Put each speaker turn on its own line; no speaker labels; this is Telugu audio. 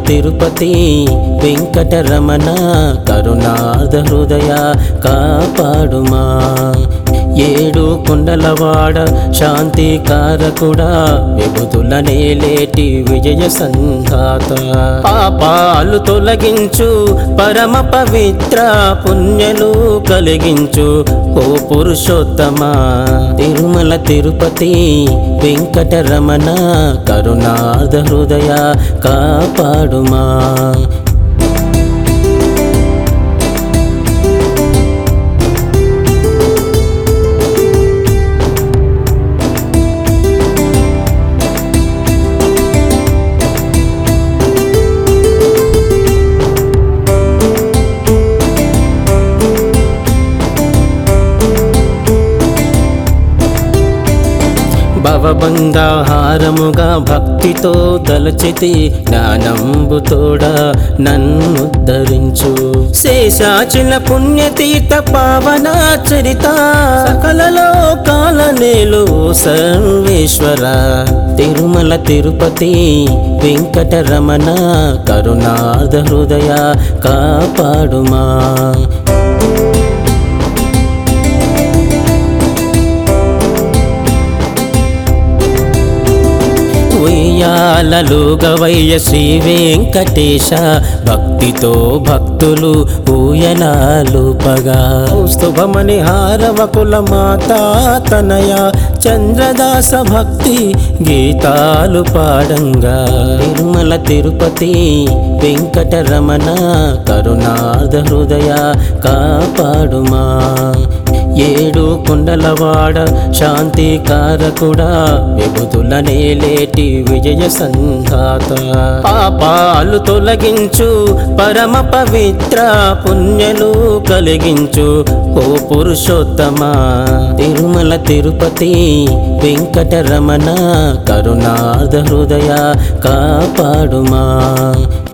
తిరుపతి వెంకటరమణ కరుణాద హృదయ కాపాడుమా ఏడు కొండలవాడ శాంతి కారకుడా విభుతుల నేలేటి విజయ సంఘాత పాపాలు తొలగించు పరమ పవిత్ర పుణ్యలు కలిగించు ఓ పురుషోత్తమా తిరుమల తిరుపతి వెంకటరమణ కరుణాద హృదయ కాపాడుమా భవబంధాహారముగా భక్తితో దలచితి జ్ఞానంబుతోడా నన్నుద్ధరించు శేషాచల పుణ్యతీర్థ పావన చరిత సకల లోకాల నేలు సర్వేశ్వర తిరుమల తిరుపతి వెంకటరమణ కరుణాద హృదయ కాపాడుమా ఉయ్యాలలో గవయ్య శ్రీ వెంకటేశ భక్తితో భక్తులు ఊయలాలు పగా స్తుభమని హారవ కుల మాతా తనయ చంద్రదాస భక్తి గీతాలు పాడంగా తిరుమల తిరుపతి వెంకటరమణ కరుణాద హృదయ కాపాడుమా ఏడు కొండలవాడ శాంతి కారకుడా విభుతుల నేలేటి విజయ సంఘాత పాపాలు తొలగించు పరమ పవిత్ర పుణ్యలు కలిగించు ఓ పురుషోత్తమా తిరుమల తిరుపతి వెంకటరమణ కరుణాద హృదయ కాపాడుమా